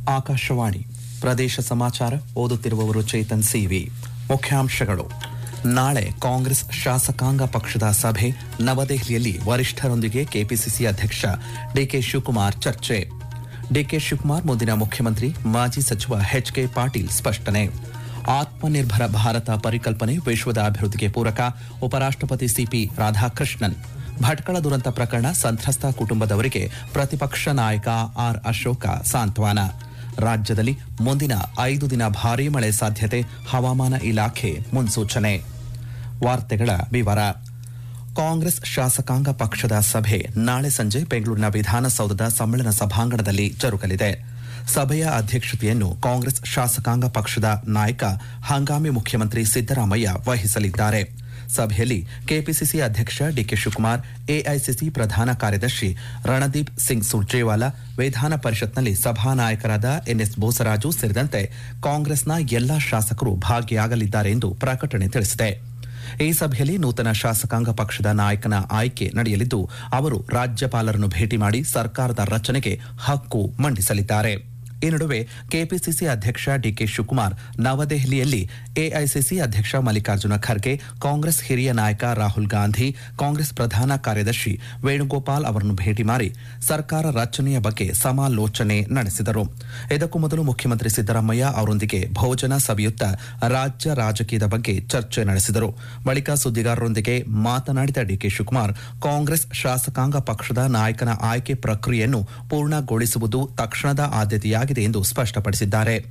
ಆಕಾಶವಾಣಿ ಪ್ರದೇಶ ಸಮಾಚಾರ ಓದುತ್ತಿರುವವರು ಚೇತನ್ ಸಿವಿ ಮುಖ್ಯಾಂಶಗಳು ನಾಳೆ ಕಾಂಗ್ರೆಸ್ ಶಾಸಕಾಂಗ ಪಕ್ಷದ ಸಭೆ ನವದೆಹಲಿಯಲ್ಲಿ ವರಿಷ್ಠರೊಂದಿಗೆ ಕೆಪಿಸಿಸಿ ಅಧ್ಯಕ್ಷ ಡಿಕೆ ಶಿವಕುಮಾರ್ ಚರ್ಚೆ ಡಿಕೆ ಶಿವಕುಮಾರ್ ಮುಂದಿನ ಮುಖ್ಯಮಂತ್ರಿ ಮಾಜಿ ಸಚಿವ ಎಚ್ಕೆ ಪಾಟೀಲ್ ಸ್ಪಷ್ಟನೆ ಆತ್ಮನಿರ್ಭರ ಭಾರತ ಪರಿಕಲ್ಪನೆ ವಿಶ್ವದ ಅಭಿವೃದ್ಧಿಗೆ ಪೂರಕ ಉಪರಾಷ್ಟಪತಿ ಸಿಪಿ ರಾಧಾಕೃಷ್ಣನ್ ಭಟ್ಕಳ ದುರಂತ ಪ್ರಕರಣ ಸಂತ್ರಸ್ತ ಕುಟುಂಬದವರಿಗೆ ಪ್ರತಿಪಕ್ಷ ನಾಯಕ ಆರ್ ಅಶೋಕ ಸಾಂತ್ವನ ರಾಜ್ಯದಲ್ಲಿ ಮುಂದಿನ ಐದು ದಿನ ಭಾರೀ ಮಳೆ ಸಾಧ್ಯತೆ ಹವಾಮಾನ ಇಲಾಖೆ ಮುನ್ಸೂಚನೆ ವಾರ್ತೆಗಳ ವಿವರ ಕಾಂಗ್ರೆಸ್ ಶಾಸಕಾಂಗ ಪಕ್ಷದ ಸಭೆ ನಾಳೆ ಸಂಜೆ ಬೆಂಗಳೂರಿನ ವಿಧಾನಸೌಧದ ಸಮ್ಮೇಳನ ಸಭಾಂಗಣದಲ್ಲಿ ಜರುಗಲಿದೆ ಸಭೆಯ ಅಧ್ಯಕ್ಷತೆಯನ್ನು ಕಾಂಗ್ರೆಸ್ ಶಾಸಕಾಂಗ ಪಕ್ಷದ ನಾಯಕ ಹಂಗಾಮಿ ಮುಖ್ಯಮಂತ್ರಿ ಸಿದ್ದರಾಮಯ್ಯ ವಹಿಸಲಿದ್ದಾರೆ ಸಭೆಯಲ್ಲಿ ಕೆಪಿಸಿಸಿ ಅಧ್ಯಕ್ಷ ಡಿಕೆ ಶಿವಕುಮಾರ್ ಎಐಸಿಸಿ ಪ್ರಧಾನ ಕಾರ್ಯದರ್ಶಿ ರಣದೀಪ್ ಸಿಂಗ್ ಸುರ್ಜೇವಾಲಾ ವಿಧಾನ ಪರಿಷತ್ನಲ್ಲಿ ಸಭಾನಾಯಕರಾದ ಎನ್ಎಸ್ ಬೋಸರಾಜು ಸೇರಿದಂತೆ ಕಾಂಗ್ರೆಸ್ನ ಎಲ್ಲಾ ಶಾಸಕರು ಭಾಗಿಯಾಗಲಿದ್ದಾರೆ ಎಂದು ಪ್ರಕಟಣೆ ತಿಳಿಸಿದೆ ಈ ಸಭೆಯಲ್ಲಿ ನೂತನ ಶಾಸಕಾಂಗ ಪಕ್ಷದ ನಾಯಕನ ಆಯ್ಕೆ ನಡೆಯಲಿದ್ದು ಅವರು ರಾಜ್ಯಪಾಲರನ್ನು ಭೇಟಿ ಮಾಡಿ ಸರ್ಕಾರದ ರಚನೆಗೆ ಹಕ್ಕು ಮಂಡಿಸಲಿದ್ದಾರೆ ಈ ನಡುವೆ ಕೆಪಿಸಿಸಿ ಅಧ್ಯಕ್ಷ ಡಿಕೆ ಶಿವಕುಮಾರ್ ನವದೆಹಲಿಯಲ್ಲಿ ಎಐಸಿಸಿ ಅಧ್ಯಕ್ಷ ಮಲ್ಲಿಕಾರ್ಜುನ ಖರ್ಗೆ ಕಾಂಗ್ರೆಸ್ ಹಿರಿಯ ನಾಯಕ ರಾಹುಲ್ ಗಾಂಧಿ ಕಾಂಗ್ರೆಸ್ ಪ್ರಧಾನ ಕಾರ್ಯದರ್ಶಿ ವೇಣುಗೋಪಾಲ್ ಅವರನ್ನು ಭೇಟಿ ಮಾಡಿ ಸರ್ಕಾರ ರಚನೆಯ ಬಗ್ಗೆ ಸಮಾಲೋಚನೆ ನಡೆಸಿದರು ಇದಕ್ಕೂ ಮೊದಲು ಮುಖ್ಯಮಂತ್ರಿ ಸಿದ್ದರಾಮಯ್ಯ ಅವರೊಂದಿಗೆ ಭೋಜನ ಸವಿಯುತ್ತ ರಾಜ್ಯ ರಾಜಕೀಯದ ಬಗ್ಗೆ ಚರ್ಚೆ ನಡೆಸಿದರು ಬಳಿಕ ಸುದ್ದಿಗಾರರೊಂದಿಗೆ ಮಾತನಾಡಿದ ಡಿಕೆ ಶಿವಕುಮಾರ್ ಕಾಂಗ್ರೆಸ್ ಶಾಸಕಾಂಗ ಪಕ್ಷದ ನಾಯಕನ ಆಯ್ಕೆ ಪ್ರಕ್ರಿಯೆಯನ್ನು ಪೂರ್ಣಗೊಳಿಸುವುದು ತಕ್ಷಣದ ಆದ್ಯತೆಯಾಗಿದೆ ಎಂದು ಸ್ಪಷ್ಟಪಡಿಸಿದ್ದಾರೆ